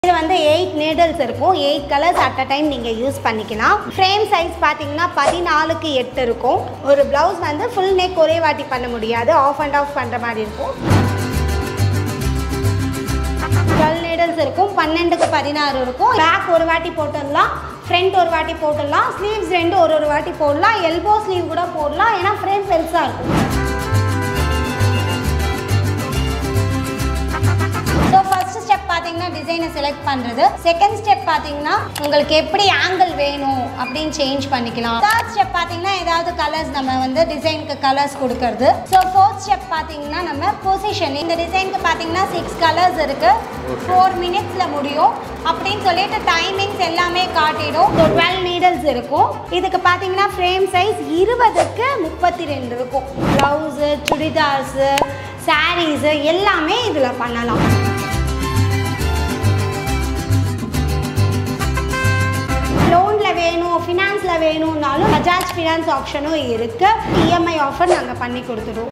இது வந்து eight needles இருக்கும் eight colours at a time நீங்கள் யூஸ் பண்ணிக்கலாம் ஃப்ரேம் சைஸ் பார்த்தீங்கன்னா பதினாலுக்கு எட்டு இருக்கும் ஒரு ப்ளவுஸ் வந்து ஃபுல் நெக் ஒரே வாட்டி பண்ண முடியாது ஆஃப் அண்ட் ஆஃப் பண்ணுற மாதிரி இருக்கும் டுவெல் நீடல்ஸ் இருக்கும் பன்னெண்டுக்கு பதினாறு இருக்கும் பேக் ஒரு வாட்டி போட்டுடலாம் ஃப்ரண்ட் ஒரு வாட்டி போட்டுடலாம் ஸ்லீவ்ஸ் ரெண்டு ஒரு ஒரு வாட்டி போடலாம் எல்போ ஸ்லீவ் கூட போடலாம் ஏன்னா ஃப்ரேம் பெருசாக இருக்கும் ஸோ ஃபர்ஸ்ட் ஸ்டெப் பார்த்தீங்கன்னா டிசைனை செலக்ட் பண்ணுறது செகண்ட் ஸ்டெப் பார்த்தீங்கன்னா உங்களுக்கு எப்படி ஆங்கிள் வேணும் அப்படின்னு சேஞ்ச் பண்ணிக்கலாம் தேர்ட் ஸ்டெப் பார்த்தீங்கன்னா ஏதாவது கலர்ஸ் நம்ம வந்து டிசைனுக்கு கலர்ஸ் கொடுக்கறது ஸோ ஃபோர்த் ஸ்டெப் பார்த்தீங்கன்னா நம்ம பொசிஷன் இந்த டிசைனுக்கு பார்த்தீங்கன்னா சிக்ஸ் கலர்ஸ் இருக்கு ஃபோர் மினிட்ஸில் முடியும் அப்படின்னு சொல்லிட்டு டைமிங்ஸ் எல்லாமே காட்டிடும் ஸோ டுவெல் நீடல்ஸ் இருக்கும் இதுக்கு பார்த்தீங்கன்னா ஃப்ரேம் சைஸ் இருபதுக்கு முப்பத்தி ரெண்டு இருக்கும் ப்ளவுஸு சுடிதார்ஸு சாரீஸு எல்லாமே இதில் பண்ணலாம் லோனில் வேணும் ஃபினான்ஸில் வேணும்னாலும் பஜாஜ் ஃபினான்ஸ் ஆப்ஷனும் இருக்குது இஎம்ஐ ஆஃபர் நாங்கள் பண்ணி கொடுத்துடுவோம்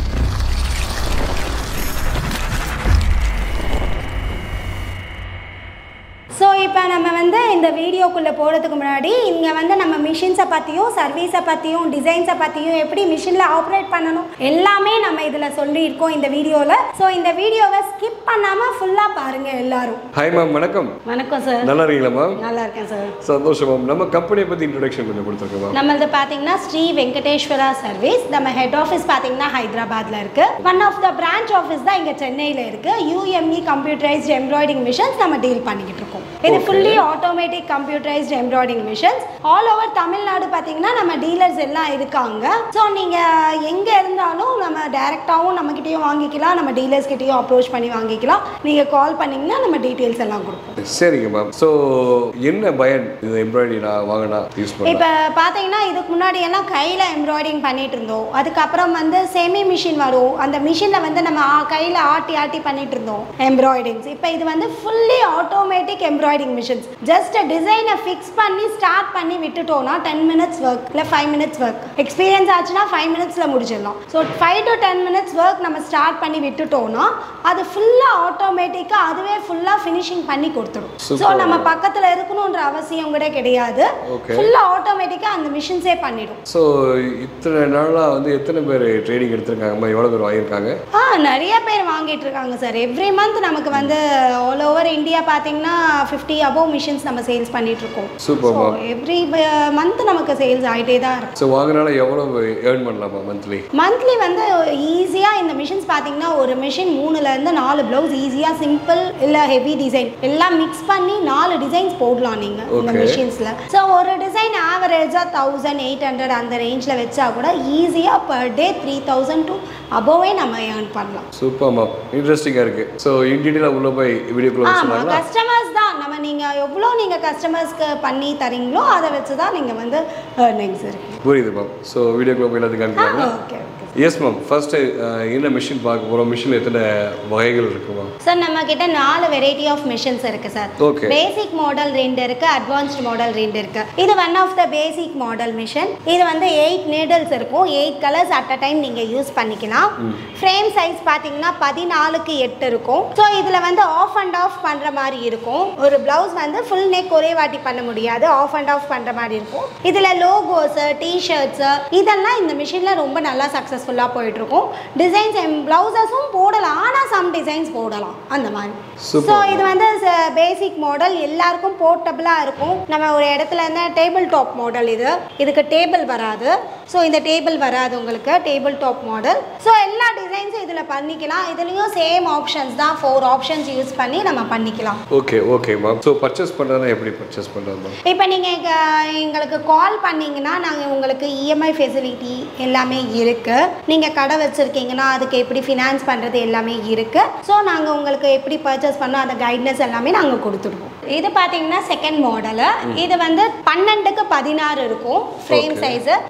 ஸோ இப்போ நம்ம வந்து இந்த வீடியோக்குள்ளே போகிறதுக்கு முன்னாடி இங்கே வந்து நம்ம மிஷின்ஸை பற்றியும் சர்வீஸை பற்றியும் டிசைன்ஸை பற்றியும் எப்படி மிஷினில் ஆப்ரேட் பண்ணணும் எல்லாமே நம்ம இதில் சொல்லியிருக்கோம் இந்த வீடியோவில் ஸோ இந்த வீடியோவை ஸ்கிப் பண்ணாமல் ஃபுல்லாக பாருங்கள் எல்லாரும் ஹாய் மேம் வணக்கம் வணக்கம் சார் நல்லா இருக்கீங்களா மேம் நல்லா இருக்கேன் சார் சந்தோஷம் மேம் நம்ம கம்பெனியை பற்றி இன்ட்ரொடக்ஷன் கொஞ்சம் கொடுத்துருக்கோம் மேம் நம்மளது பார்த்தீங்கன்னா ஸ்ரீ வெங்கடேஸ்வரா சர்வீஸ் நம்ம ஹெட் ஆஃபீஸ் பார்த்தீங்கன்னா ஹைதராபாத்ல இருக்கு one of the branch office தான் இங்கே சென்னையில் இருக்கு யூஎம்இ கம்ப்யூட்டரைஸ்ட் எம்ப்ராய்டிங் மிஷின்ஸ் நம்ம டீல் பண்ணிக்கிட்டு இருக்கோம் இது Okay. Fully automatic computerised embroidering machines all over Tamil Nadu பார்த்தீங்கன்னா நம்ம டீலர்ஸ் எல்லாம் இருக்காங்க ஸோ நீங்கள் எங்கே இருந்தாலும் நம்ம டேரெக்டாகவும் நம்மக்கிட்டேயும் வாங்கிக்கலாம் நம்ம டீலர்ஸ் கிட்டேயும் அப்ரோச் பண்ணி வாங்கிக்கலாம் நீங்கள் கால் பண்ணிங்கன்னா நம்ம டீட்டெயில்ஸ் எல்லாம் கொடுப்போம் சரிங்க மேம் ஸோ என்ன பயன் இது எம்ப்ராய்டரி நான் வாங்கினா யூஸ் பண்ணலாம் இப்போ பார்த்தீங்கன்னா இதுக்கு முன்னாடி எல்லாம் கையில் எம்ப்ராய்டிங் பண்ணிட்டு இருந்தோம் அதுக்கப்புறம் வந்து செமி மிஷின் வரும் அந்த மிஷினில் வந்து நம்ம கையில் ஆட்டி ஆட்டி பண்ணிட்டு இருந்தோம் எம்ப்ராய்டிங்ஸ் இப்போ இது வந்து fully automatic embroidering machines just டிசைனை ஃபிக்ஸ் பண்ணி ஸ்டார்ட் பண்ணி விட்டுட்டோம்னா டென் மினிட்ஸ் ஒர்க் இல்லை ஃபைவ் மினிட்ஸ் ஒர்க் எக்ஸ்பீரியன்ஸ் ஆச்சுன்னா ஃபைவ் மினிட்ஸில் முடிச்சிடலாம் so five to ten minutes work நம்ம ஸ்டார்ட் பண்ணி விட்டுட்டோம்னா அது ஃபுல்லாக ஆட்டோமேட்டிக்காக அதுவே ஃபுல்லாக ஃபினிஷிங் பண்ணி கொடுத்துடும் ஸோ Super. நம்ம பக்கத்தில் இருக்கணுன்ற அவசியம் கூட கிடையாது Okay. ஃபுல்லாக ஆட்டோமேட்டிக்காக அந்த மிஷின்ஸே பண்ணிடும் ஸோ இத்தனை நாளாக வந்து எத்தனை பேர் ட்ரைனிங் எடுத்திருக்காங்க எவ்வளோ பேர் வாங்கியிருக்காங்க ஆ நிறைய பேர் வாங்கிட்டு இருக்காங்க சார் எவ்ரி மந்த் நமக்கு வந்து ஆல் ஓவர் இந்தியா பார்த்தீங்கன்னா ஃபிஃப்டி அபோவ் மிஷின்ஸ் நம்ம சேல்ஸ் பண்ணிட்டு இருக்கோம் Super, ஸோ எவ்ரி மந்த் நமக்கு சேல்ஸ் ஆகிட்டே தான் இருக்கும் ஸோ வாங்கினால எவ்வளோ ஏர்ன் பண்ணலாமா மந்த்லி மந்த்லி வந்து ஈஸியாக இந்த மிஷின்ஸ் பார்த்தீங்கன்னா ஒரு மிஷின் மூணுலேருந்து நாலு ப்ளவுஸ் ஈஸியாக சிம்பிள் இல்லை ஹெவி டிசைன் எல்லாம் மிக்ஸ் பண்ணி நாலு டிசைன்ஸ் போடலாம் நீங்கள் இந்த Okay. மிஷின்ஸில் ஸோ ஒரு டிசைன் ஆவரேஜாக தௌசண்ட் எயிட் ஹண்ட்ரட் அந்த ரேஞ்சில் வச்சா கூட ஈஸியாக per day three thousand to above நம்ம ஏர்ன் பண்ணலாம் சூப்பர் மேம் இன்ட்ரெஸ்டிங்காக இருக்குது ஸோ இன்டீட்டெயிலாக உள்ளே போய் வீடியோக்குள்ளே ஆமாம் சொன்னாங்களா கஸ்டமர்ஸ் தான் நம்ம நீங்கள் எவ்வளோ நீங்கள் கஸ்டமர்ஸ்க்கு பண்ணி தரீங்களோ அதை வச்சு தான் நீங்கள் வந்து ஏர்னிங்ஸ் இருக்கு புரியுது மேம் ஸோ வீடியோக்குள்ளே போய் எல்லாத்தையும் ஆ காமிக்கலாங்களா okay okay yes ma'am first என்ன மிஷின் பார்க்க போகிறோம் மிஷினில் எத்தனை வகைகள் இருக்கு மேம் சார் நம்ம கிட்ட நாலு வெரைட்டி ஆஃப் மிஷின்ஸ் இருக்கு சார் Okay. பேசிக் மாடல் ரெண்டு இருக்கு அட்வான்ஸ்டு மாடல் ரெண்டு இருக்கு இது one of the basic model machine இது வந்து எயிட் நீடல்ஸ் இருக்கும் eight colours at a time நீங்க யூஸ் பண்ணிக்கலாம் ஃப்ரேம் சைஸ் பாத்தீங்கன்னா பதினாலுக்கு எட்டு இருக்கும் ஸோ இதுல வந்து ஆஃப் அண்ட் ஆஃப் பண்ற மாதிரி இருக்கும் ஒரு பிளவுஸ் வந்து ஃபுல் நெக் ஒரே வாட்டி பண்ண முடியாது ஆஃப் அண்ட் ஆஃப் பண்ற மாதிரி இருக்கும் இதுல லோகோஸ் டிஷர்ட்ஸ் இதெல்லாம் இந்த மிஷின்ல ரொம்ப நல்லா சக்ஸஸ்ஃபுல்லாக போயிட்டு இருக்கும் டிசைன்ஸ் பிளவுசஸும் போடலாம் ஆனால் சம் டிசைன்ஸ் போடலாம் அந்த மாதிரி Super. ஸோ இது வந்து பேசிக் மாடல் எல்லாருக்கும் போர்ட்டபுளாக இருக்கும் நம்ம ஒரு இடத்துல இருந்து டேபிள் டாப் மாடல் இது இதுக்கு டேபிள் வராது ஸோ இந்த டேபிள் வராது உங்களுக்கு டேபிள் டாப் மாடல் ஸோ எல்லா டிசைன்ஸும் இதில் பண்ணிக்கலாம் இதுலேயும் சேம் ஆப்ஷன்ஸ் தான் ஃபோர் ஆப்ஷன்ஸ் யூஸ் பண்ணி நம்ம பண்ணிக்கலாம் okay okay ma'am so purchase பண்ணுறதுனா எப்படி பர்ச்சேஸ் பண்ணுறது மேம் இப்போ நீங்கள் எங்களுக்கு கால் பண்ணீங்கன்னா நாங்கள் உங்களுக்கு இஎம்ஐ ஃபெசிலிட்டி எல்லாமே இருக்குது நீங்கள் கடை வச்சுருக்கீங்கன்னா அதுக்கு எப்படி ஃபினான்ஸ் பண்ணுறது எல்லாமே இருக்குது ஸோ நாங்கள் உங்களுக்கு எப்படி பர்ச்சேஸ் பண்ணோம் அந்த கைட்னஸ் எல்லாமே நாங்கள் கொடுத்துருவோம் இது பார்த்தீங்கன்னா செகண்ட் மாடலு இது வந்து பன்னெண்டுக்கு பதினாறு இருக்கும் frame Okay. Size twelve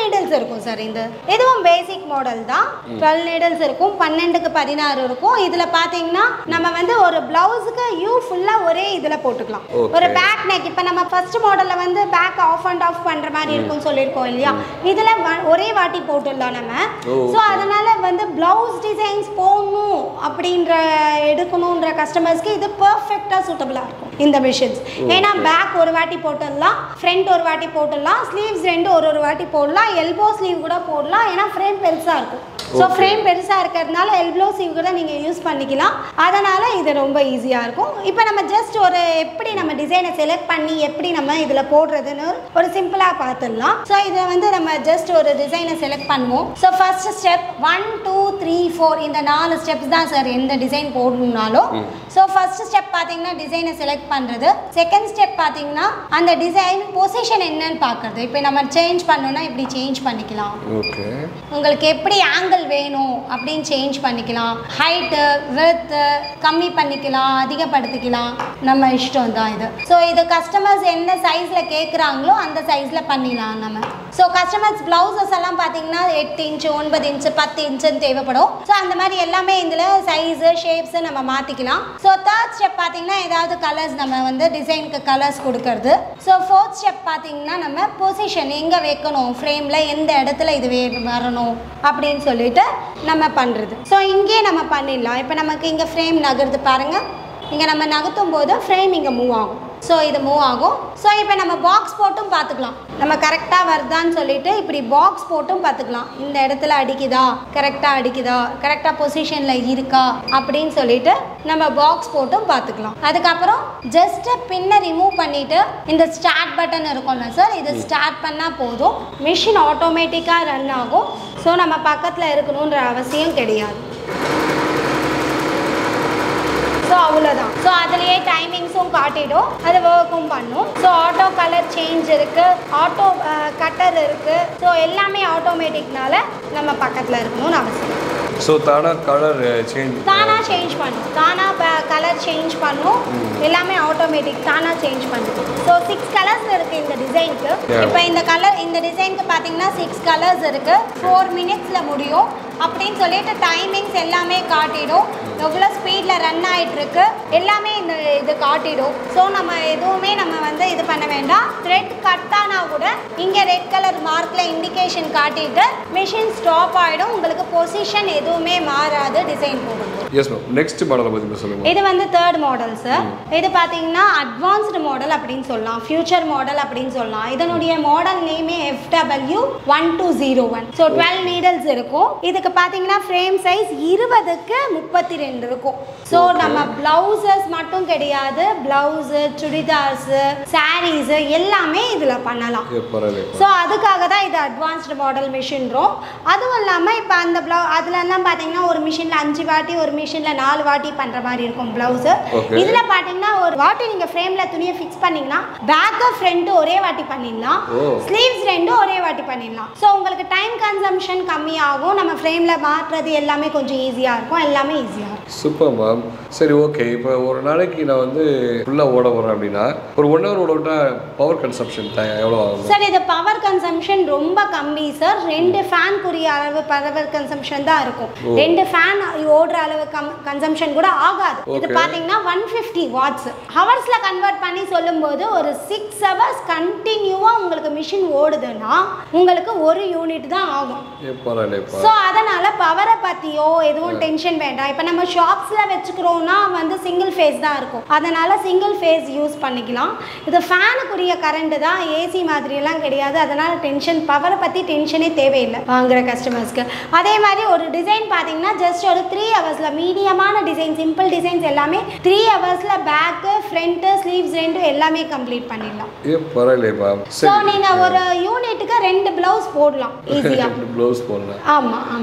needles இருக்கும் சார் இந்த இதுவும் பேசிக் மாடல் தான் டுவெல் நீடல்ஸ் இருக்கும் பன்னெண்டுக்கு பதினாறு இருக்கும் இதுல பாத்தீங்கன்னா நம்ம வந்து ஒரு பிளவுஸுக்கு யூ ஃபுல்லா ஒரே இதுல போட்டுக்கலாம் Okay. ஒரு பேக் நெக் இப்போ நம்ம ஃபர்ஸ்ட் மாடல்ல வந்து பேக் ஆஃப் அண்ட் ஆஃப் பண்ற மாதிரி இருக்கும்னு சொல்லியிருக்கோம் இல்லையா இதுல வ- ஒரே வாட்டி போட்டுடலாம் நம்ம ஓ, ஸோ அதனால வந்து பிளவுஸ் டிசைன்ஸ் போடணும் அப்படின்ற எடுக்கணுன்ற கஸ்டமர்ஸ்க்கு இது பர்ஃபெக்டாக சூட்டபிளாக இருக்கும் இந்த மிஷின்ஸ் ஏன்னா பேக் ஒரு வாட்டி போட்டுடலாம் ஃப்ரண்ட் ஒரு வாட்டி போட்டுடலாம் ஸ்லீவ்ஸ் ரெண்டு ஒரு ஒரு வாட்டி போடலாம் எல்போ ஸ்லீவ் கூட போடலாம் ஏன்னா ஃப்ரேம் பெருசாக இருக்கும் ஸோ Okay. ஃப்ரேம் பெருசாக இருக்கிறதுனால எல்போ ஸ்லீவ் கூட நீங்கள் யூஸ் பண்ணிக்கலாம் அதனால் இது ரொம்ப ஈஸியாக இருக்கும் இப்போ நம்ம ஜஸ்ட் ஒரு எப்படி நம்ம டிசைனை செலக்ட் பண்ணி எப்படி நம்ம இதில் போடுறதுன்னு ஒரு சிம்பிளாக பார்த்துடலாம் ஸோ இதை வந்து நம்ம ஜஸ்ட் ஒரு டிசைனை செலக்ட் பண்ணுவோம் so first step one two three four இந்த நாலு ஸ்டெப்ஸ் தான் சார் எந்த டிசைன் போடணும்னாலும் ஸோ ஃபர்ஸ்ட் ஸ்டெப் பார்த்தீங்கன்னா டிசைனை செலக்ட் பண்ணுறது செகண்ட் ஸ்டெப் பார்த்தீங்கன்னா அந்த டிசைன் பொசிஷன் என்னன்னு பார்க்குறது இப்போ நம்ம சேஞ்ச் பண்ணோம்னா இப்படி சேஞ்ச் பண்ணிக்கலாம் ஓகே உங்களுக்கு எப்படி ஆங்கிள் வேணும் அப்படின்னு சேஞ்ச் பண்ணிக்கலாம் ஹைட்டு விர்த்து கம்மி பண்ணிக்கலாம் அதிகப்படுத்திக்கலாம் நம்ம இஷ்டம் தான் இது ஸோ இது கஸ்டமர்ஸ் எந்த சைஸில் கேட்குறாங்களோ அந்த சைஸில் பண்ணிடலாம் நம்ம ஸோ கஸ்டமர்ஸ் ப்ளவுசஸ் எல்லாம் பார்த்தீங்கன்னா எட்டு இன்ச்சு ஒன்பது இன்ச்சு பத்து இன்ச்சுன்னு தேவைப்படும் ஸோ அந்த மாதிரி எல்லாமே இதில் சைஸு ஷேப்ஸு நம்ம மாற்றிக்கலாம் ஸோ தேர்ட் ஸ்டெப் பார்த்தீங்கன்னா ஏதாவது கலர்ஸ் நம்ம வந்து டிசைனுக்கு கலர்ஸ் கொடுக்கறது ஸோ ஃபோர்த் ஸ்டெப் பார்த்தீங்கன்னா நம்ம பொசிஷன் எங்கே வைக்கணும் ஃப்ரேமில் எந்த இடத்துல இது வே வரணும் அப்படின்னு சொல்லிட்டு நம்ம பண்ணுறது ஸோ இங்கேயே நம்ம பண்ணிடலாம் இப்போ நமக்கு இங்கே ஃப்ரேம் நகருது பாருங்கள் இங்கே நம்ம நகர்த்தும் போது ஃப்ரேம் இங்கே மூவ் ஆகும் ஸோ இது மூவ் ஆகும் ஸோ இப்போ நம்ம பாக்ஸ் போட்டும் பார்த்துக்கலாம் நம்ம கரெக்டாக வருதான்னு சொல்லிட்டு இப்படி பாக்ஸ் போட்டும் பார்த்துக்கலாம் இந்த இடத்துல அடிக்குதா கரெக்டாக அடிக்குதா கரெக்டாக பொசிஷனில் இருக்கா அப்படின்னு சொல்லிட்டு நம்ம பாக்ஸ் போட்டும் பார்த்துக்கலாம் அதுக்கப்புறம் ஜஸ்ட்டு பின்னை ரிமூவ் பண்ணிவிட்டு இந்த ஸ்டார்ட் பட்டன் இருக்கும்ல சார் இது ஸ்டார்ட் பண்ணால் போதும் மிஷின் ஆட்டோமேட்டிக்காக ரன் ஆகும் ஸோ நம்ம பக்கத்தில் இருக்கணுன்ற அவசியம் கிடையாது ஸோ அவ்வளோதான் ஸோ அதுலேயே டைமிங்ஸும் காட்டிடும் அது ஒர்க்கும் பண்ணும் ஸோ ஆட்டோ கலர் சேஞ்ச் இருக்குது ஆட்டோ கட்டர் இருக்குது ஸோ எல்லாமே ஆட்டோமேட்டிக்னால நம்ம பக்கத்தில் இருக்கணும்னு அவசியம் ஸோ தானாக கலர் சேஞ்ச் தானாக சேஞ்ச் பண்ணும் தானாக கலர் சேஞ்ச் பண்ணும் எல்லாமே ஆட்டோமேட்டிக் தானாக சேஞ்ச் பண்ணும் ஸோ சிக்ஸ் கலர்ஸ் இருக்குது இந்த டிசைனுக்கு Yeah. இப்போ இந்த கலர் இந்த டிசைனுக்கு பார்த்தீங்கன்னா சிக்ஸ் கலர்ஸ் இருக்குது ஃபோர் மினிட்ஸில் முடியும் அப்படின்னு சொல்லிட்டு டைமிங்ஸ் எல்லாமே காட்டிடும் எவ்வளோ ஸ்பீடில் ரன் ஆகிட்டுருக்கு எல்லாமே இந்த இது காட்டிடும் ஸோ நம்ம எதுவுமே நம்ம வந்து இது பண்ண வேண்டாம் த்ரெட் கட் ஆனால் கூட இங்கே ரெட் கலர் மார்க்கில் இண்டிகேஷன் காட்டிட்டு மிஷின் ஸ்டாப் ஆகிடும் உங்களுக்கு பொசிஷன் எதுவுமே மாறாது டிசைன் போடும்போது எஸ் மேம் நெக்ஸ்ட் மாடலை பற்றி சொல்லுங்கள் இது வந்து தேர்ட் மாடல் சார் இது பார்த்தீங்கன்னா அட்வான்ஸ்டு மாடல் அப்படின்னு சொல்லலாம் ஃபியூச்சர் மாடல் அப்படின்னு சொல்லலாம் இதனுடைய மாடல் நேமே FW one two zero one so twelve needles இருக்கும் இதுக்கு பார்த்தீங்கன்னா ஃப்ரேம் சைஸ் இருபதுக்கு முப்பத்தி ரெண்டு இருக்கும் ஸோ நம்ம பிளவுசஸ் மட்டும் கிடையாது பிளவுஸு சுடிதார்ஸு சாரீஸு எல்லாமே இதில் பண்ணலாம் பரவாயில்ல ஸோ அதுக்காக தான் இது அட்வான்ஸ்டு மாடல் மிஷின்றோம் அதுவும் இல்லாமல் இப்போ அந்த ப்ளவு அதுலலாம் பார்த்தீங்கன்னா ஒரு மிஷினில் அஞ்சு வாட்டி ஒரு மிஷினில் நாலு வாட்டி பண்ணுற மாதிரி இருக்கும் ப்ளவுஸு Okay. இதில் பார்த்தீங்கன்னா ஒரு வாட்டி நீங்கள் ஃப்ரேமில் துணியை ஃபிக்ஸ் பண்ணிங்கன்னா பேக்கு ஃப்ரண்ட்டு ஒரே வாட்டி பண்ணிடலாம் ஓ. ஸ்லீவ்ஸ் ரெண்டும் ஒரே வாட்டி பண்ணிடலாம் ஸோ உங்களுக்கு டைம் கன்சம்ஷன் கம்மியாகும் நம்ம ஃப்ரேமில் மாற்றுறது எல்லாமே கொஞ்சம் ஈஸியாக இருக்கும் எல்லாமே ஈஸியாக இருக்கும் சூப்பர் மேம் சரி ஓகே இப்போ ஒரு நாளைக்கு நான் வந்து ஃபுல்லாக ஓட போகிறேன் அப்படின்னா ஒரு ஒன் ஹவர் ஓட விட்டால் பவர் கன்சப்ஷன் எவ்வளோ ஆகும் சார் இது பவர் கன்சம்ஷன் ரொம்ப கம்மி சார் ரெண்டு ஃபேனுக்குரிய அளவு பவர் கன்சம்ஷன் தான் இருக்கும் ஓ. ரெண்டு ஃபேன் ஓடுற அளவு கம் கன்சம்ஷன் கூட ஆகாது இது Okay. பார்த்தீங்கன்னா ஒன் ஃபிஃப்டி வாட்ஸ் ஹவர்ஸில் கன்வெர்ட் பண்ணி சொல்லும்போது ஒரு சிக்ஸ் ஹவர்ஸ் கண்டினியூவாக உங்களுக்கு மிஷின் ஓடுதுன்னா உங்களுக்கு ஒரு யூனிட் தான் ஆகும் ஏ பரவாயில்லைப்பா ஸோ அதனால் பவரை பற்றியோ எதுவும் டென்ஷன் வேண்டாம் இப்போ நம்ம ஷாப்ஸில் வச்சுக்கிறோம்னா வந்து சிங்கிள் ஃபேஸ் தான் இருக்கும் அதனால் சிங்கிள் ஃபேஸ் யூஸ் பண்ணிக்கலாம் இது ஃபேனுக்குரிய கரண்ட் தான் ஏசி மாதிரியெல்லாம் கிடையாது அதனால் டென்ஷன் பவரை பற்றி டென்ஷனே தேவையில்லை வாங்குற கஸ்டமர்ஸ்க்கு அதே மாதிரி ஒரு டிசைன் பார்த்தீங்கன்னா ஜஸ்ட் ஒரு த்ரீ ஹவர்ஸில் மீடியமான டிசைன் சிம்பிள் டிசைன்ஸ் எல்லாமே த்ரீ ஹவர்ஸில் பேக்கு ஃப்ரண்ட்டு ஸ்லீவ்ஸ் ரெண்டும் எல்லாமே கம்ப்ளீட் பண்ணிடலாம் ஏ பரவாயில்லைப்பா ஸோ சரி நீங்கள் ஒரு யூனிட்டுக்கு ரெண்டு ப்ளவுஸ் போடலாம் ஈஸியாக ப்ளவுஸ் போடலாம் ஆமாம் ஆமாம்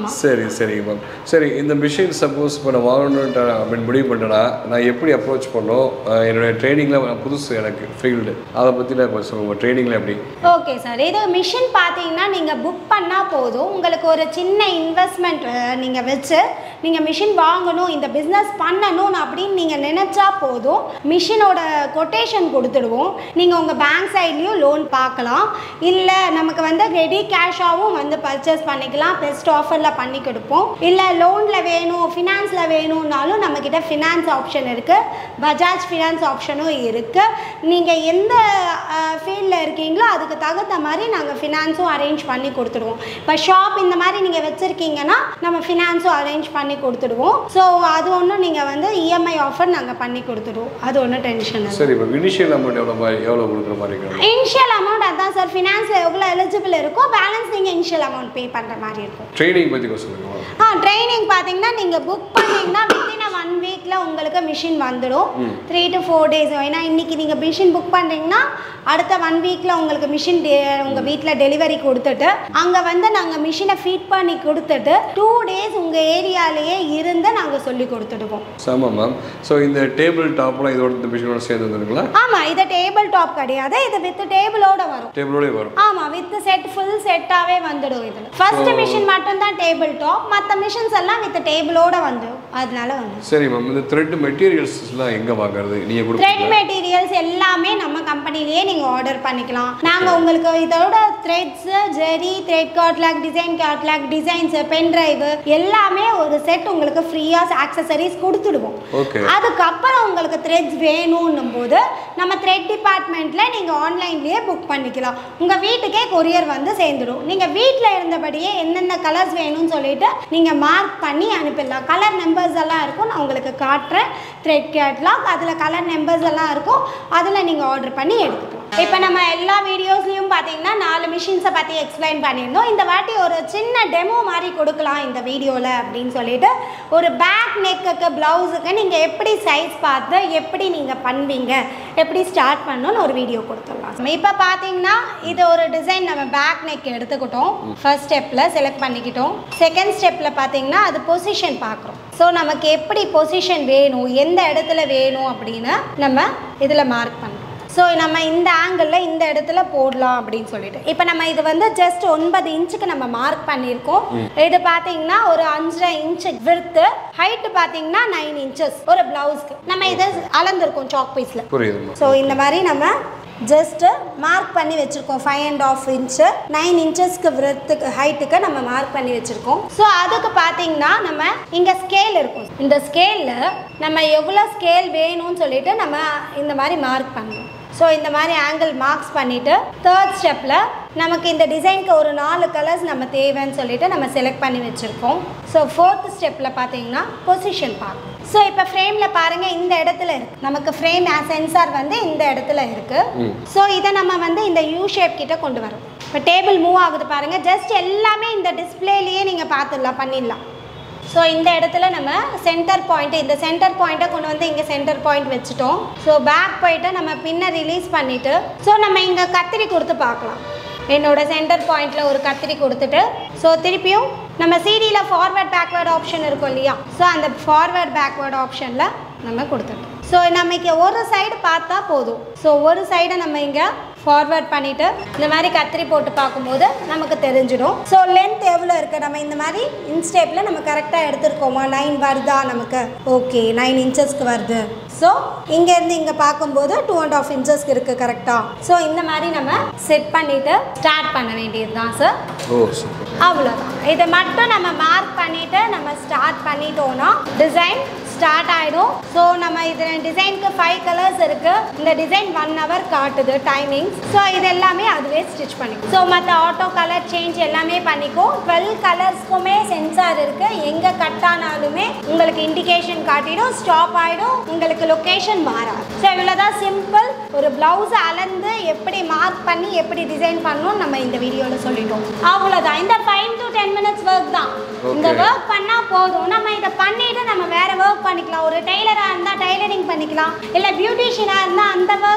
ஆமாம் சரி சரிங்க மேம் சரி இந்த மிஷின் சப்போஸ் இப்போ நான் வாங்கணுன்ட்டு அப்படின்னு முடிவு பண்ணிட்டேன்னா நான் எப்படி அப்ரோச் பண்ணோம் அஹ் என்னுடைய ட்ரைனிங்கில் புதுசு எனக்கு ஃபீல்டு அதை பற்றி நான் கொஞ்சம் சொல்லுங்கள் ட்ரைனிங்கில் எப்படி ஓகே சார் இது மிஷின் பார்த்தீங்கன்னா நீங்கள் புக் பண்ணால் போதும் உங்களுக்கு ஒரு சின்ன இன்வெஸ்ட்மெண்ட் நீங்கள் வச்சு நீங்கள் மிஷின் வாங்கணும் இந்த பிஸ்னஸ் பண்ணணும் அப்படின்னு நீங்கள் நினச்சா போதும் மிஷினோட கொட்டேஷன் கொடுத்துடுவோம் நீங்கள் உங்கள் பேங்க் சைட்லேயும் லோன் பார்க்கலாம் இல்லை நமக்கு வந்து ரெடி கேஷாகவும் வந்து பர்ச்சேஸ் பண்ணிக்கலாம் பெஸ்ட் ஆஃபரில் பண்ணி கொடுப்போம் இல்லை லோனில் வேணும் ஃபினான்ஸில் வேணும்னாலும் நம்மக்கிட்ட ஃபினான்ஸ் ஆப்ஷன் இருக்குது பஜாஜ் ஃபினான்ஸ் ஆப்ஷனும் இருக்குது நீங்கள் எந்த ஃபீல்டில் இருக்கீங்களோ அதுக்கு தகுந்த மாதிரி நாங்கள் ஃபினான்ஸும் அரேஞ்ச் பண்ணி கொடுத்துடுவோம் இப்போ ஷாப் இந்த மாதிரி நீங்கள் வச்சுருக்கீங்கன்னா நம்ம ஃபினான்ஸும் அரேஞ்ச் பண்ணி கொடுத்துடுவோம் ஸோ அது ஒன்றும் நீங்கள் வந்து இஎம்ஐ ஆஃபர் நாங்கள் பண்ணி கொடுத்துடுவோம் அது ஒன்றும் டென்ஷன் இல்லை சரி இப்போ இனிஷியல் அமௌண்ட் எவ்வளோ மாதிரி எவ்வளோ கொடுக்குற மாதிரி இருக்கணும் இனிஷியல் அமௌண்ட் அதான் சார் ஃபினான்ஸில் எவ்வளோ எலிஜிபிள் இருக்கோ பேலன்ஸ் நீங்கள் இனிஷியல் அமௌண்ட் பே பண்ணுற மாதிரி இருக்கும் ட்ரைனிங் பற்றி கொஞ்சம் சொல்லுங்கள் மேம் ஆ ட்ரைனிங் பார்த்தீங்கன்னா நீங்கள் புக் பண்ணீங்கன்னா வித்தின் ஒன் வீக்கில் உங்களுக்கு மிஷின் வந்துடும் த்ரீ டு ஃபோர் டேஸ் ஏன்னா இன்றைக்கி நீங்கள் மிஷின் புக் பண்ணுறீங்கன்னா அடுத்த ஒன் வீக்கில் உங்களுக்கு மிஷின் டெ உங்கள் வீட்டில் டெலிவரி கொடுத்துட்டு அங்கே வந்து நாங்கள் மிஷினை ஃபீட் பண்ணி கொடுத்துட்டு டூ டேஸ் உங்கள் ஏரியாலேயே இருந்து நாங்கள் சொல்லி கொடுத்துடுவோம் ஆமாம் மேம் ஸோ இந்த டேபிள் டாப்லாம் இதோட இந்த மிஷினோட சேர்ந்து வந்துருங்களா ஆமாம் இது டேபிள் டாப் கிடையாது இது வித் டேபிளோட வரும் டேபிளோடய வரும் ஆமாம் வித் செட் ஃபுல் செட்டாகவே வந்துடும் இதில் ஃபர்ஸ்ட் மிஷின் மட்டும்தான் டேபிள் டாப் மற்ற மிஷின்ஸ் எல்லாம் வித் டேபிளோட வந்துடும் அதனால வந்துடும் சரி மேம் இந்த த்ரெட் மெட்டீரியல்ஸ்லாம் எங்கே வாங்குறது நீங்கள் த்ரெட் கொடுக்குறீங்களா மெட்டீரியல்ஸ் எல்லாமே நம்ம கம்பெனிலேயே நீங்கள் ஆர்டர் பண்ணிக்கலாம் நாங்கள் உங்களுக்கு இதோட த்ரெட்ஸ் ஜெரி thread catalogue design catalogue designs pen drive எல்லாமே ஒரு செட் உங்களுக்கு ஃப்ரீயாக ஆக்சசரிஸ் கொடுத்துடுவோம் ஓகே அதுக்கப்புறம் உங்களுக்கு த்ரெட்ஸ் வேணும்னும் போது நம்ம த்ரெட் டிபார்ட்மெண்ட்டில் நீங்கள் ஆன்லைன்லேயே புக் பண்ணிக்கலாம் உங்கள் வீட்டுக்கே கொரியர் வந்து சேர்ந்துடும் நீங்கள் வீட்டில் இருந்தபடியே என்னென்ன கலர்ஸ் வேணும்னு சொல்லிட்டு நீங்கள் மார்க் பண்ணி அனுப்பிடலாம் கலர் நம்பர்ஸ் எல்லாம் இருக்கும் நான் உங்களுக்கு காட்டுறேன் த்ரெட் கேட்லாக் அதில் கலர் நம்பர்ஸ் எல்லாம் இருக்கும் அதில் நீங்கள் ஆர்டர் பண்ணி எடுத்துக்கலாம் இப்போ நம்ம எல்லா வீடியோஸ்லையும் பார்த்தீங்கன்னா நாலு மிஷின்ஸை பற்றி எக்ஸ்பிளைன் பண்ணியிருந்தோம் இந்த வாட்டி ஒரு சின்ன டெமோ மாதிரி கொடுக்கலாம் இந்த வீடியோவில் அப்படின்னு சொல்லிட்டு ஒரு பேக் நெக்குக்கு ப்ளவுஸுக்கு நீங்கள் எப்படி சைஸ் பார்த்து எப்படி நீங்கள் பண்ணுவீங்க எப்படி ஸ்டார்ட் பண்ணணும்னு ஒரு வீடியோ கொடுத்துடலாம் இப்போ பார்த்தீங்கன்னா இது ஒரு டிசைன் நம்ம பேக் நெக் எடுத்துக்கிட்டோம் ஃபர்ஸ்ட் ஸ்டெப்பில் செலக்ட் பண்ணிக்கிட்டோம் செகண்ட் ஸ்டெப்பில் பார்த்தீங்கன்னா அது பொசிஷன் பார்க்குறோம் ஸோ நமக்கு எப்படி பொசிஷன் வேணும் எந்த இடத்துல வேணும் அப்படின்னு நம்ம இதில் மார்க் பண்ணுறோம் ஸோ நம்ம இந்த ஆங்கிளில் இந்த இடத்துல போடலாம் அப்படின்னு சொல்லிட்டு இப்போ நம்ம இது வந்து ஜஸ்ட் ஒன்பது இன்ச்சுக்கு நம்ம மார்க் பண்ணியிருக்கோம் இது பார்த்தீங்கன்னா ஒரு அஞ்சரை இன்ச்சு விர்த்து ஹைட்டு பார்த்தீங்கன்னா நைன் இன்ச்சஸ் ஒரு ப்ளவுஸ்க்கு நம்ம இதை அளந்திருக்கோம் சாக் பீஸில் புரியுதுமா ஸோ இந்த மாதிரி நம்ம ஜஸ்ட்டு மார்க் பண்ணி வச்சுருக்கோம் five and half inch nine இன்ச்சஸ்க்கு விரத்துக்கு ஹைட்டுக்கு நம்ம மார்க் பண்ணி வச்சுருக்கோம் ஸோ அதுக்கு பார்த்தீங்கன்னா நம்ம இங்கே ஸ்கேல் இருக்கும் இந்த ஸ்கேலில் நம்ம எவ்வளோ ஸ்கேல் வேணும்னு சொல்லிட்டு நம்ம இந்த மாதிரி மார்க் பண்ணணும் ஸோ இந்த மாதிரி ஆங்கிள் மார்க்ஸ் பண்ணிவிட்டு தேர்ட் ஸ்டெப்பில் நமக்கு இந்த டிசைனுக்கு ஒரு நாலு கலர்ஸ் நம்ம தேவைன்னு சொல்லிட்டு நம்ம செலக்ட் பண்ணி வச்சுருக்கோம் ஸோ ஃபோர்த் ஸ்டெப்பில் பார்த்தீங்கன்னா பொசிஷன் பார்க்கணும் ஸோ இப்போ ஃப்ரேமில் பாருங்கள் இந்த இடத்துல இருக்குது நமக்கு ஃப்ரேம் சென்சார் வந்து இந்த இடத்துல இருக்குது ஸோ இதை நம்ம வந்து இந்த யூ ஷேப் கிட்ட கொண்டு வரோம் இப்போ டேபிள் மூவ் ஆகுது பாருங்கள் ஜஸ்ட் எல்லாமே இந்த டிஸ்பிளேலேயே நீங்கள் பார்த்துடலாம் பண்ணிடலாம் ஸோ இந்த இடத்துல நம்ம சென்டர் பாயிண்ட் இந்த சென்டர் பாயிண்ட்டை கொண்டு வந்து இங்கே சென்டர் பாயிண்ட் வச்சுட்டோம் ஸோ பேக் போயிட்டு நம்ம பின்ன ரிலீஸ் பண்ணிவிட்டு ஸோ நம்ம இங்கே கத்திரி கொடுத்து பார்க்கலாம் என்னோட சென்டர் பாயிண்டில் ஒரு கத்திரி கொடுத்துட்டு ஸோ திருப்பியும் நம்ம சீடியில் ஃபார்வர்ட் பேக்வேர்ட் ஆப்ஷன் இருக்கும் இல்லையா ஸோ அந்த ஃபார்வர்ட் பேக்வேர்ட் ஆப்ஷனில் நம்ம கொடுத்துட்டோம் ஸோ நமக்கு ஒரு சைடு பார்த்தா போதும் ஸோ ஒரு சைடை நம்ம இங்கே ஃபார்வர்ட் பண்ணிவிட்டு இந்த மாதிரி கத்திரி போட்டு பார்க்கும்போது நமக்கு தெரிஞ்சிடும் ஸோ லென்த் எவ்வளோ இருக்குது நம்ம இந்த மாதிரி இன்ஸ்டேப்பில் நம்ம கரெக்டாக எடுத்துருக்கோமா நைன் வருதா நமக்கு ஓகே நைன் இன்ச்சஸ்க்கு வருது ஸோ இங்கேருந்து இங்கே பார்க்கும்போது டூ அண்ட் ஆஃப் இன்ச்சஸ்க்கு இருக்குது கரெக்டாக ஸோ இந்த மாதிரி நம்ம செட் பண்ணிவிட்டு ஸ்டார்ட் பண்ண வேண்டியது தான் சார் ஓ சூப்பர் அவ்வளோதான் இதை மட்டும் நம்ம மார்க் பண்ணிவிட்டு நம்ம ஸ்டார்ட் பண்ணிட்டோம்னா டிசைன் ஸ்டார்ட் ஆகிடும் ஸோ நம்ம இதில் டிசைனுக்கு ஃபைவ் கலர்ஸ் இருக்குது இந்த டிசைன் ஒன் ஹவர் காட்டுது டைமிங்ஸ் ஸோ இது எல்லாமே அதுவே ஸ்டிச் பண்ணிக்கும் ஸோ மற்ற ஆட்டோ கலர் சேஞ்ச் எல்லாமே பண்ணிக்கும் டுவெல் கலர்ஸ்க்குமே சென்சார் இருக்குது எங்கே கட் ஆனாலுமே உங்களுக்கு இண்டிகேஷன் காட்டிடும் ஸ்டாப் ஆகிடும் உங்களுக்கு லொக்கேஷன் மாறாது ஸோ இவ்வளோதான் சிம்பிள் ஒரு ப்ளவுஸ் அளந்து எப்படி மார்க் பண்ணி எப்படி டிசைன் பண்ணணும் நம்ம இந்த வீடியோவில் சொல்லிட்டோம் அவ்வளோதான் இந்த five to ten minutes work தான் இந்த Okay. ஒர்க் பண்ணால் போதும் நம்ம இதை பண்ணிட்டு நம்ம வேற ஒர்க் பண்ணிக்கலாம் ஒரு டெய்லராக இருந்தால் டைலரிங் பண்ணிக்கலாம் இல்லை பியூட்டிஷியனாக இருந்தால் அந்த ஒர்க்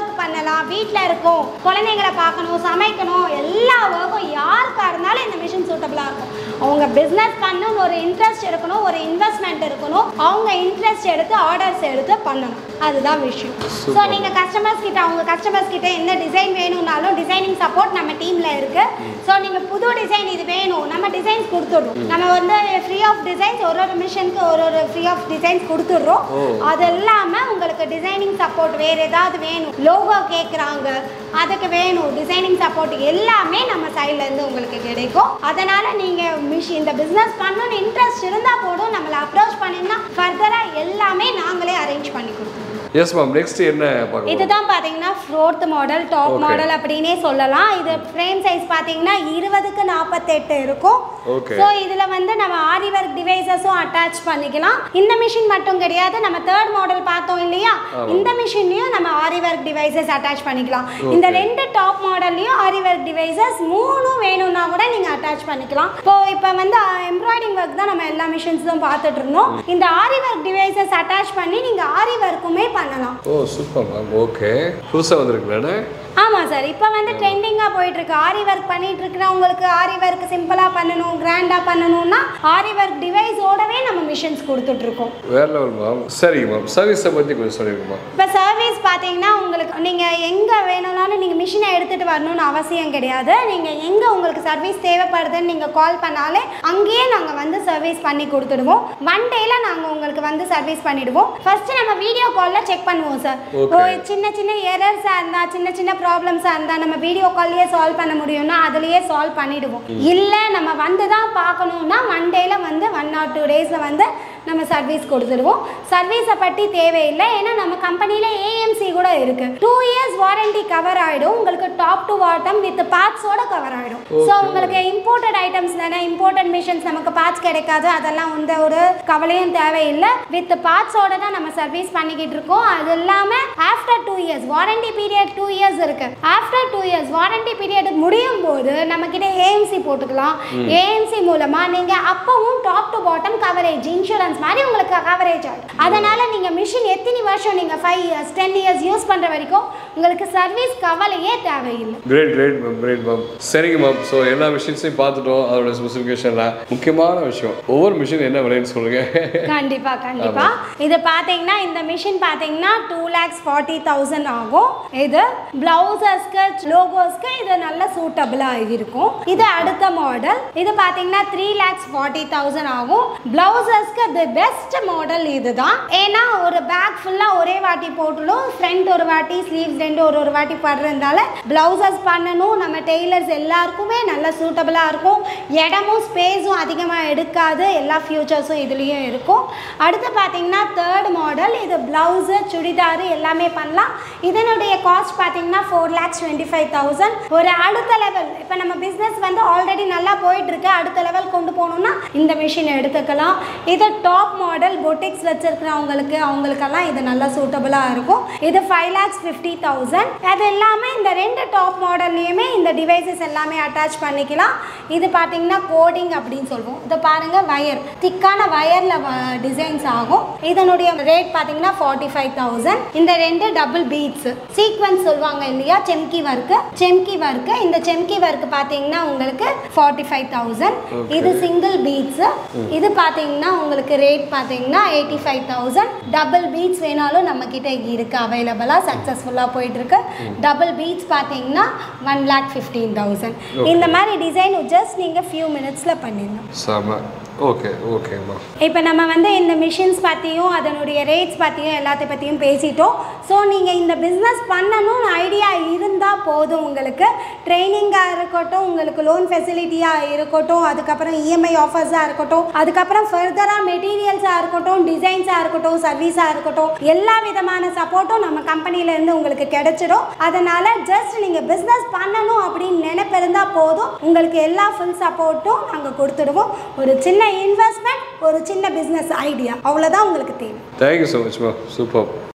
ஒர்க் பண்ணலாம் வீட்டில் இருக்கும் குழந்தைங்களை பார்க்கணும் சமைக்கணும் எல்லா ஒர்க்கும் யாருக்காக இருந்தாலும் இந்த மிஷின் சூட்டபிளாக இருக்கும் அவங்க பிஸ்னஸ் பண்ணணும்னு ஒரு இன்ட்ரெஸ்ட் இருக்கணும் ஒரு இன்வெஸ்ட்மெண்ட் இருக்கணும் அவங்க இன்ட்ரெஸ்ட் எடுத்து ஆர்டர்ஸ் எடுத்து பண்ணணும் அதுதான் விஷயம் ஸோ நீங்கள் கஸ்டமர்ஸ் கிட்ட அவங்க கஸ்டமர்ஸ் கிட்ட என்ன டிசைன் வேணும்னாலும் டிசைனிங் சப்போர்ட் நம்ம டீமில் இருக்கு ஸோ நீங்கள் புது டிசைன் இது வேணும் நம்ம டிசைன்ஸ் கொடுத்துடுறோம் நம்ம வந்து ஃப்ரீ ஆஃப் டிசைன்ஸ் ஒரு ஒரு மிஷனுக்கு ஒரு ஒரு ஃப்ரீ ஆஃப் டிசைன்ஸ் கொடுத்துட்றோம் ஓ. அது இல்லாமல் உங்களுக்கு டிசைனிங் சப்போர்ட் வேறு ஏதாவது வேணும் லோகோ கேட்குறாங்க அதுக்கு வேணும் டிசைனிங் சப்போர்ட் எல்லாமே நம்ம side ல இருந்து உங்களுக்கு கிடைக்கும் அதனால் நீங்கள் மிஷின் இந்த பிஸ்னஸ் பண்ணணும்னு இன்ட்ரெஸ்ட் இருந்தால் போதும் நம்மளை அப்ரோச் பண்ணிங்கன்னா ஃபர்தராக எல்லாமே நாங்களே அரேஞ்ச் பண்ணி கொடுப்போம் எஸ் மேம் நெக்ஸ்ட் என்ன பார்க்க இதுதான் பார்த்தீங்கன்னா fourth model top Okay. Model அப்படின்னே சொல்லலாம் இது ஃப்ரேம் சைஸ் பார்த்தீங்கன்னா இருபதுக்கு நாற்பத்தெட்டு இருக்கும் Okay. ஸோ இதில் வந்து நம்ம ஆரி ஒர்க் டிவைசஸும் அட்டாச் பண்ணிக்கலாம் இந்த மிஷின் மட்டும் கிடையாது நம்ம தேர்ட் மாடல் பார்த்தோம் இல்லையா இந்த மிஷின்லையும் நம்ம ஆரி ஒர்க் டிவைசஸ் அட்டாச் பண்ணிக்கலாம் இந்த Okay. ரெண்டு டாப் மாடல்லையும் ஆரி ஒர்க் டிவைசஸ் மூணும் வேணும்னா கூட நீங்கள் அட்டாச் பண்ணிக்கலாம் இப்போ இப்போ வந்து எம்ப்ராய்டிங் ஒர்க் தான் நம்ம எல்லா மிஷின்ஸும் பார்த்துட்டு இருந்தோம் இந்த ஆரி ஒர்க் டிவைசஸ் அட்டாச் பண்ணி நீங்கள் ஆரி ஒர்க்குமே பண்ணலாம் ஓ சூப்பர் மேம் ஓகே புதுசாக வந்திருக்குல்ல ஆமாம் சார் இப்போ வந்து ட்ரெண்டிங்காக போயிட்டு இருக்கு ஆரி ஒர்க் பண்ணிட்டு இருக்கிறவங்களுக்கு ஆரி ஒர்க் சிம்பிளாக பண்ணணும் கிராண்டாக பண்ணணும்னா ஆரி ஒர்க் டிவைஸோடவே நம்ம மிஷின்ஸ் கொடுத்துட்டு இருக்கோம் வேற லெவல் மேம் சரிங்க மேம் சர்வீஸை பற்றி கொஞ்சம் சொல்லிடுங்க மேம் இப்போ சர்வீஸ் பார்த்தீங்கன்னா உங்களுக்கு நீங்கள் எங்கே வேணும்னாலும் நீங்கள் மிஷினை எடுத்துகிட்டு வரணும்னு அவசியம் கிடையாது நீங்கள் எங்கே உங்களுக்கு சர்வீஸ் தேவைப்படுதுன்னு நீங்கள் கால் பண்ணாலே அங்கேயே நாங்கள் வந்து சர்வீஸ் பண்ணி கொடுத்துடுவோம் ஒன் டேயில் நாங்கள் உங்களுக்கு வந்து சர்வீஸ் பண்ணிடுவோம் ஃபர்ஸ்ட் நம்ம வீடியோ காலில் செக் பண்ணுவோம் சார் Okay. ஓ சின்ன சின்ன எரர்ஸாக இருந்தால் சின்ன சின்ன ப்ராப்ளம்ஸாக இருந்தால் நம்ம வீடியோ கால்லையே சால்வ் பண்ண முடியும்னா அதுலேயே சால்வ் பண்ணிடுவோம் இல்லை நம்ம வந்து தான் பார்க்கணுன்னா மண்டேல வந்து ஒன் ஆர் டூ டேஸில் வந்து நம்ம சர்வீஸ் கொடுத்துருவோம் சர்வீஸை பற்றி தேவையில்லை ஏன்னா நம்ம கம்பெனியில் ஏஎம்சி கூட இருக்குது டூ இயர்ஸ் வாரண்டி கவர் ஆகிடும் உங்களுக்கு டாப் டு பாட்டம் வித் பார்ட்ஸோட கவர் ஆகிடும் ஸோ உங்களுக்கு இம்போர்ட்டட் ஐட்டம்ஸ் தானே இம்போர்ட்டட் மிஷின்ஸ் நமக்கு பார்ட்ஸ் கிடைக்காது அதெல்லாம் வந்து ஒரு கவலையும் தேவையில்லை வித் பார்ட்ஸோட தான் நம்ம சர்வீஸ் பண்ணிக்கிட்டு இருக்கோம் அது இல்லாமல் after two years warranty period two years இருக்கு after two years warranty period முடியும் போது நம்ம கிட்ட ஏஎம்சி போட்டுக்கலாம் ஏஎம்சி மூலமா நீங்க அப்பவும் top to bottom coverage insurance மாதிரி உங்களுக்கு கவரேஜ் ஆகும் அதனால நீங்க மிஷின் எத்தனை வருஷம் நீங்க five years ten years use பண்ற வரைக்கும் உங்களுக்கு சர்வீஸ் கவலையே தேவையில்லை great great ma'am great ma'am சரிங்க மேம் ஸோ எல்லா மிஷின்ஸையும் பார்த்துட்டோம் அதோட ஸ்பெசிஃபிகேஷன்லாம் முக்கியமான விஷயம் ஒவ்வொரு மிஷின் என்ன விலைன்னு சொல்லுங்க கண்டிப்பா கண்டிப்பா இது பாத்தீங்கன்னா இந்த மிஷின் பாத்தீங்கன்னா டூ லேக்ஸ் ஃபார்ட்டி தௌசண்ட் ஆகும் இது பிளவுசஸ்க்கு லோகோஸ்க்கு இது நல்ல சூட்டபிளா இருக்கும் இது அடுத்த மாடல் இது பாத்தீங்கன்னா த்ரீ லேக்ஸ் ஃபார்ட்டி தௌசண்ட் ஆகும் பிளவுசஸ்க்கு தி பெஸ்ட் மாடல் இதுதான் ஏன்னா ஒரு பேக் ஃபுல்லா ஒரே வாட்டி போட்டுடும் ஃப்ரண்ட் ஒரு வாட்டி ஸ்லீவ்ஸ் ரெண்டு ஒரு ஒரு வாட்டி படுறதுனால பிளவுசஸ் பண்ணணும் நம்ம டெய்லர்ஸ் எல்லாருக்குமே நல்ல சூட்டபிளா இருக்கும் இடமும் ஸ்பேஸும் அதிகமாக எடுக்காது எல்லா ஃபியூச்சர்ஸும் இதுலேயும் இருக்கும் அடுத்து பார்த்தீங்கன்னா தேர்ட் மாடல் இது ப்ளவுஸு சுடிதாரு எல்லாமே பண்ணலாம் இதனுடைய காஸ்ட் பார்த்தீங்கன்னா four lakhs twenty five thousand ஒரு அடுத்த லெவல் இப்போ நம்ம பிஸ்னஸ் வந்து ஆல்ரெடி நல்லா போயிட்டு இருக்கு அடுத்த லெவல் கொண்டு போகணும்னா இந்த மிஷின் எடுத்துக்கலாம் இது டாப் மாடல் பொட்டிக்ஸ் வச்சிருக்கிறவங்களுக்கு அவங்களுக்கெல்லாம் இது நல்லா சூட்டபுளாக இருக்கும் இது ஃபைவ் லேக்ஸ் ஃபிஃப்டி தௌசண்ட் அது எல்லாமே இந்த ரெண்டு டாப் மாடல்லையுமே இந்த டிவைசஸ் எல்லாமே அட்டாச் பண்ணிக்கலாம் இது பார்த்தீங்கன்னா கோடிங் அப்படின்னு சொல்லுவோம் இதை பாருங்க வயர் திக்கான வயரில் டிசைன்ஸ் ஆகும் இதனுடைய ரேட் பார்த்தீங்கன்னா ஃபார்ட்டி ஃபைவ் தௌசண்ட் இந்த ரெண்டு டபுள் பீட்ஸ் சீக்வன்ஸ் சொல்லுவாங்க இல்லையா செம்கி ஒர்க்கு செம்கி ஒர்க்கு இந்த செம்கி ஒர்க் பார்த்தீங்கன்னா உங்களுக்கு ஃபார்ட்டி ஃபைவ் தௌசண்ட் Okay. இது சிங்கிள் பீட்ஸ் இது பார்த்தீங்கன்னா உங்களுக்கு ரேட் பார்த்தீங்கன்னா eighty five thousand double beads வேணாலும் நம்ம கிட்ட இருக்கு அவைலபிளாக சக்ஸஸ்ஃபுல்லாக போயிட்டு இருக்கு டபுள் பீட்ஸ் பார்த்தீங்கன்னா ஒன் லேக் ஃபிஃப்டீன் தௌசண்ட் இந்த மாதிரி டிசைன் ஜஸ்ட் நீங்கள் ஃபியூ மினிட்ஸில் பண்ணிடணும் செம ஓகே ஓகேம்மா இப்போ நம்ம வந்து இந்த மிஷின்ஸ் பற்றியும் அதனுடைய ரேட்ஸ் பற்றியும் எல்லாத்த பற்றியும் பேசிட்டோம் ஸோ நீங்கள் இந்த பிஸ்னஸ் பண்ணணும்னு ஐடியா இருந்தால் போதும் உங்களுக்கு ட்ரைனிங்காக இருக்கட்டும் உங்களுக்கு லோன் ஃபெசிலிட்டியாக இருக்கட்டும் அதுக்கப்புறம் இஎம்ஐ ஆஃபர்ஸாக இருக்கட்டும் அதுக்கப்புறம் ஃபர்தராக மெட்டீரியல்ஸாக இருக்கட்டும் டிசைன்ஸாக இருக்கட்டும் சர்வீஸாக இருக்கட்டும் எல்லா விதமான சப்போர்ட்டும் நம்ம கம்பெனிலேருந்து உங்களுக்கு கிடைச்சிடும் அதனால் ஜஸ்ட் நீங்கள் பிஸ்னஸ் பண்ணணும் அப்படின்னு நினைப்பிருந்தா போதும் உங்களுக்கு எல்லா ஃபுல் சப்போர்ட்டும் நாங்கள் கொடுத்துடுவோம் ஒரு சின்ன இன்வெஸ்ட்மெண்ட் ஒரு சின்ன பிஸ்னஸ் ஐடியா அவ்வளோதான் உங்களுக்கு தேவை thank you so much ma'am super